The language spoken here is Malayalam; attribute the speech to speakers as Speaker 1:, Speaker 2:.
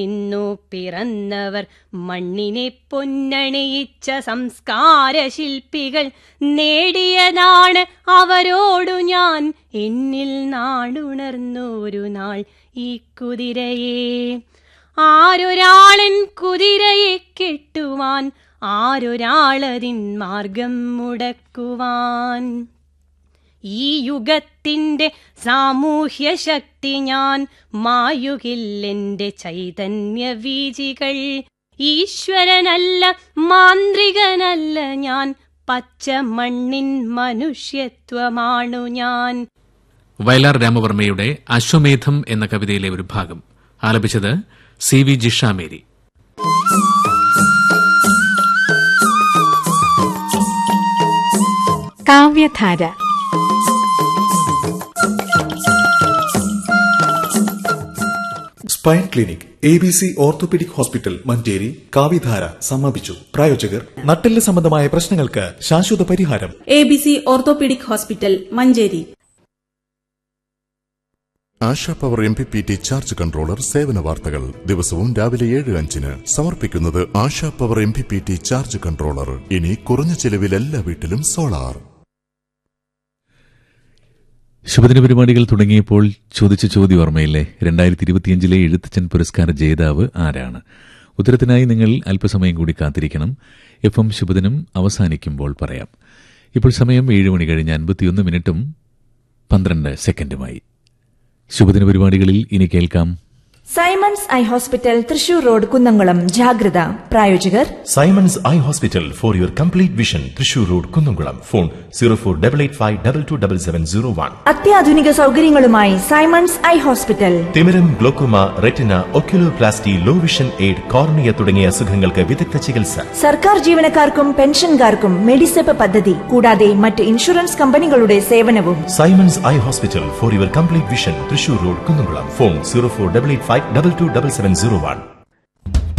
Speaker 1: ഇന്നു പിറന്നവർ മണ്ണിനെ പൊന്നണിയിച്ച സംസ്കാര ശില്പികൾ നേടിയതാണ് അവരോടു ഞാൻ എന്നിൽ നാടുണർന്നൊരു നാൾ ഈ കുതിരയെ ആരൊരാളൻ കുതിരയെ കെട്ടുവാൻ ആരൊരാളതിൻ മാർഗം മുടക്കുവാൻ ഈ യുഗത്തിന്റെ സാമൂഹ്യ ശക്തി ഞാൻ മായുകില്ലെന്റെ ചൈതന്യ വീജികൾ ഈശ്വരനല്ല മാന്ത്രികനല്ല ഞാൻ പച്ച മണ്ണിൻ മനുഷ്യത്വമാണു ഞാൻ
Speaker 2: വയലാർ രാമവർമ്മയുടെ അശ്വമേധം എന്ന കവിതയിലെ ഒരു ഭാഗം ആലപിച്ചത് C V Jishamary
Speaker 3: Kavyadhara
Speaker 4: spine clinic A B C orthopaedic hospital Manjeri Kavidhara സമാപിച്ചു പ്രായോജകർ നട്ടെല്ല് സംബന്ധമായ പ്രശ്നങ്ങൾക്ക് ശാശ്വത പരിഹാരം
Speaker 5: A B C orthopaedic hospital Manjeri
Speaker 6: Asha power M P P T charge controller സേവന വാർത്തകൾ ദിവസവും രാവിലെ ഏഴ് അഞ്ചിന് സമർപ്പിക്കുന്നത് Asha power M P P T charge controller ഇനി കുറഞ്ഞ ചെലവിൽ എല്ലാ വീട്ടിലും സോളാർ
Speaker 7: ശുഭദിന പരിപാടികൾ തുടങ്ങിയപ്പോൾ ചോദിച്ച ചോദ്യം ഓർമ്മയില്ലേ രണ്ടായിരത്തി ഇരുപത്തിയഞ്ചിലെ എഴുത്തച്ഛൻ പുരസ്കാര ജേതാവ് ആരാണ് ഉത്തരത്തിനായി നിങ്ങൾ അല്പസമയം കൂടി കാത്തിരിക്കണം എഫ് എം ശുഭദിനം അവസാനിക്കുമ്പോൾ പറയാം ഇപ്പോൾ സമയം ഏഴ് മണി കഴിഞ്ഞ് അൻപത്തിയൊന്ന് മിനിറ്റും പന്ത്രണ്ട് സെക്കൻഡുമായി ശുഭദിന പരിപാടികളിൽ ഇനി കേൾക്കാം
Speaker 8: Simon's eye hospital Thrissur road Kunnamkulam ജാഗ്രത പ്രായോജകർ
Speaker 9: Simon's eye hospital for your complete vision Thrissur road Kunnamkulam phone zero four double eight five double two double seven zero one
Speaker 8: അത്യാധുനിക സൗകര്യങ്ങളുമായി സൈമൺസ് ഐ ഹോസ്പിറ്റൽ
Speaker 9: തിമിരം glaucoma retina oculoplasty low vision aid cornea തുടങ്ങിയ അസുഖങ്ങൾക്ക് വിദഗ്ധ ചികിത്സ
Speaker 8: സർക്കാർ ജീവനക്കാർക്കും പെൻഷൻകാർക്കും മെഡിസെപ്പ് പദ്ധതി കൂടാതെ മറ്റ് ഇൻഷുറൻസ് കമ്പനികളുടെ സേവനവും
Speaker 9: Simon's eye hospital for your complete vision Thrissur road Kunnamkulam phone zero four double eight five double two double seven zero one